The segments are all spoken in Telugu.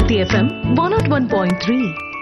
Bharati FM one nought one point three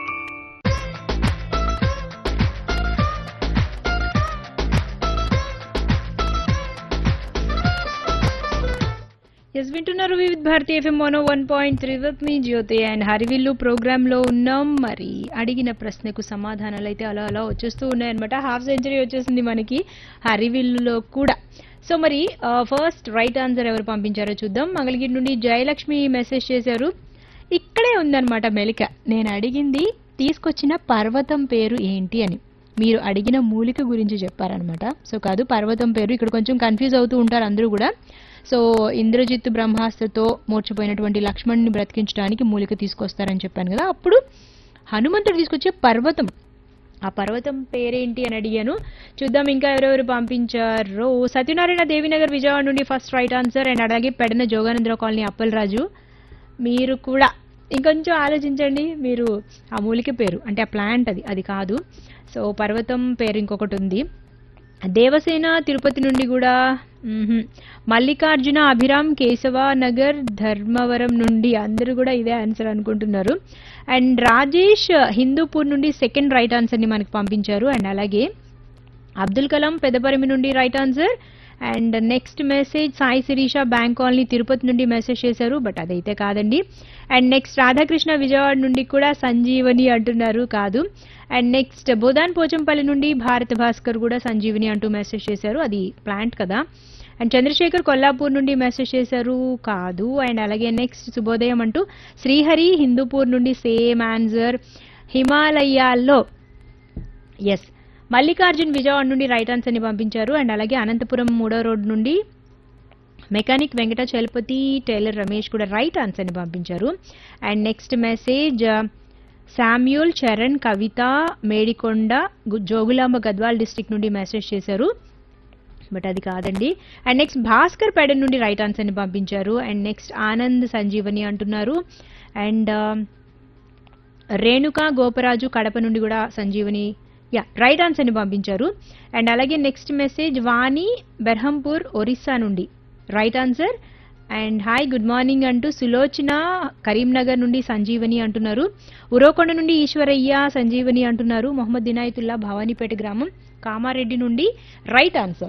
ఎస్ వింటున్నారు Vividh Bharati FM mono one point three with మీ జ్యోతి అండ్ హరివిల్లు ప్రోగ్రామ్ లో ఉన్నాం మరి అడిగిన ప్రశ్నకు సమాధానాలు అయితే అలా అలా వచ్చేస్తూ ఉన్నాయన్నమాట హాఫ్ సెంచరీ వచ్చేసింది మనకి హరివిల్లులో కూడా సో మరి ఫస్ట్ రైట్ ఆన్సర్ ఎవరు పంపించారో చూద్దాం మంగళగిరి నుండి జయలక్ష్మి మెసేజ్ చేశారు ఇక్కడే ఉందన్నమాట మెలిక నేను అడిగింది తీసుకొచ్చిన పర్వతం పేరు ఏంటి అని మీరు అడిగిన మూలిక గురించి చెప్పారనమాట సో కాదు పర్వతం పేరు ఇక్కడ కొంచెం కన్ఫ్యూజ్ అవుతూ ఉంటారు అందరూ కూడా సో ఇంద్రజిత్ బ్రహ్మాస్త్రతో మూర్చిపోయినటువంటి లక్ష్మణ్ని బ్రతికించడానికి మూలిక తీసుకొస్తారని చెప్పాను కదా అప్పుడు హనుమంతుడు తీసుకొచ్చే పర్వతం ఆ పర్వతం పేరేంటి అని అడిగాను చూద్దాం ఇంకా ఎవరెవరు పంపించారు సత్యనారాయణ దేవినగర్ విజయవాడ నుండి ఫస్ట్ రైట్ ఆన్సర్ అండ్ అలాగే పెడన జోగానంద్ర కాలనీ అప్పలరాజు మీరు కూడా ఇంకొంచెం ఆలోచించండి మీరు ఆ మూలిక పేరు అంటే ఆ ప్లాంట్ అది అది కాదు సో పర్వతం పేరు ఇంకొకటి ఉంది దేవసేన తిరుపతి నుండి కూడా మ్మ్హ్మ్. మల్లికార్జున అభిరామ్ కేశవ నగర్ ధర్మవరం నుండి అందరూ కూడా ఇదే ఆన్సర్ అనుకుంటున్నారు అండ్ రాజేష్ హిందూపూర్ నుండి సెకండ్ రైట్ ఆన్సర్ని మనకి పంపించారు అండ్ అలాగే అబ్దుల్ కలాం పెదపరిమి నుండి right answer and next message Sai Sirisha bank colony Tirupati నుండి మెసేజ్ చేశారు బట్ అదైతే కాదండి అండ్ నెక్స్ట్ రాధాకృష్ణ విజయవాడ నుండి కూడా సంజీవని అంటున్నారు కాదు అండ్ నెక్స్ట్ బోదాన్ పోచంపల్లి నుండి భారత భాస్కర్ కూడా సంజీవని అంటూ మెసేజ్ చేశారు అది ప్లాంట్ కదా అండ్ చంద్రశేఖర్ కొల్లాపూర్ నుండి మెసేజ్ చేశారు కాదు అండ్ అలాగే నెక్స్ట్ శుభోదయం అంటూ శ్రీహరి హిందూపూర్ నుండి సేమ్ ఆన్సర్ హిమాలయాల్లో ఎస్ మల్లికార్జున్ విజయవాడ నుండి రైట్ ఆన్సర్ ని పంపించారు అండ్ అలాగే అనంతపురం మూడో రోడ్ నుండి మెకానిక్ వెంకట చలపతి టైలర్ రమేష్ కూడా రైట్ ఆన్సర్ ని పంపించారు and next message Samuel Charan Kavitha Medikonda గు- జోగులాంబ గద్వాల్ డిస్ట్రిక్ట్ నుండి మెసేజ్ చేశారు బట్ అది కాదండి అండ్ నెక్స్ట్ భాస్కర్ పేడ నుండి రైట్ ఆన్సర్ ని పంపించారు అండ్ నెక్స్ట్ ఆనంద్ సంజీవని అంటున్నారు అండ్ రేణుక గోపరాజు కడప నుండి కూడా సంజీవని యా రైట్ ఆన్సర్ ని పంపించారు అండ్ అలాగే నెక్స్ట్ మెసేజ్ వాణి బెర్హంపూర్ ఒరిస్సా నుండి right answer and hi good morning అంటూ సులోచన కరీంనగర్ నుండి సంజీవని అంటున్నారు ఉరోకొండ నుండి ఈశ్వరయ్య సంజీవని అంటున్నారు మొహమ్మద్ దినాయతుల్లా భవానీపేట గ్రామం కామారెడ్డి నుండి రైట్ ఆన్సర్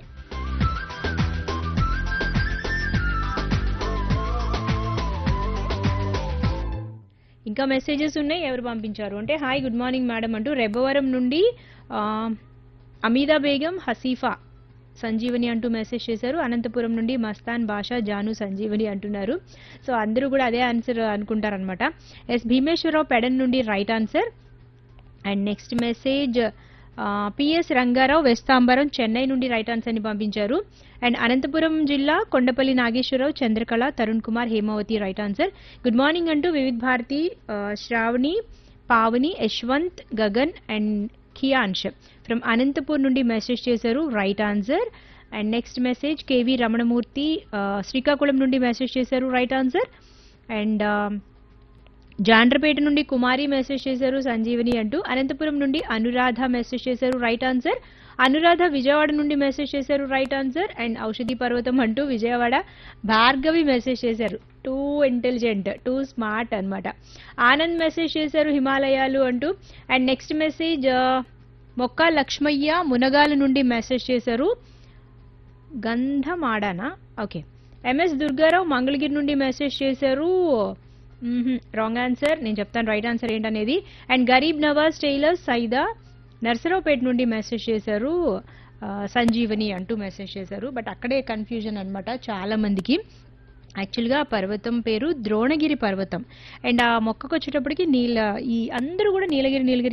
ఇంకా మెసేజెస్ ఉన్నాయి ఎవరు పంపించారు అంటే హాయ్ గుడ్ మార్నింగ్ మేడం అంటూ రెబ్బవరం నుండి ఆ, అమీదా బేగం హసీఫా సంజీవని అంటూ మెసేజ్ చేశారు అనంతపురం నుండి మస్తాన్ బాషా జాను సంజీవని అంటున్నారు సో అందరూ కూడా అదే ఆన్సర్ అనుకుంటారనమాట ఎస్ భీమేశ్వరరావు పెడన్ నుండి right answer and next message PS Rangarao Vestambaram Chennai నుండి రైట్ ఆన్సర్ ని పంపించారు అండ్ అనంతపురం జిల్లా Kondapalli Nageswararao Chandrakala Tarun Kumar Hemavathi right answer good morning అంటూ వివిధ్ భారతి ఆ, శ్రావణి పావని యశ్వంత్ గగన్ అండ్ ఖియాన్ష్ ఫ్రమ్ అనంతపూర్ నుండి మెసేజ్ చేశారు right answer and next message KV Ramanamurthy ఆ, శ్రీకాకుళం నుండి మెసేజ్ చేశారు రైట్ ఆన్సర్ అండ్ జాండ్రపేట నుండి కుమారి మెసేజ్ చేశారు సంజీవని అంటూ అనంతపురం నుండి అనురాధ మెసేజ్ చేశారు రైట్ ఆన్సర్ అనురాధ విజయవాడ నుండి మెసేజ్ చేశారు రైట్ ఆన్సర్ అండ్ ఔషధి పర్వతం అంటూ విజయవాడ భార్గవి మెసేజ్ చేశారు టూ ఇంటెలిజెంట్ టూ స్మార్ట్ అన్నమాట ఆనంద్ మెసేజ్ చేశారు హిమాలయాలు అంటూ అండ్ నెక్స్ట్ మెసేజ్ మొక్క లక్ష్మయ్య మునగాల నుండి మెసేజ్ చేశారు గంధమాడనా ఓకే ఎంఎస్ దుర్గారావు మంగళగిరి నుండి మెసేజ్ చేశారు రాంగ్ ఆన్సర్ నేను చెప్తాను రైట్ ఆన్సర్ ఏంటనేది అండ్ గరీబ్ నవాజ్ టైలర్ సైదా నర్సరావుపేట నుండి మెసేజ్ చేశారు ఆ, సంజీవని అంటూ మెసేజ్ చేశారు బట్ అక్కడే కన్ఫ్యూజన్ అన్నమాట చాలా మందికి యాక్చువల్గా ఆ పర్వతం పేరు ద్రోణగిరి పర్వతం అండ్ ఆ మొక్కకు వచ్చేటప్పటికి నీల ఈ అందరూ కూడా నీలగిరి నీలగిరి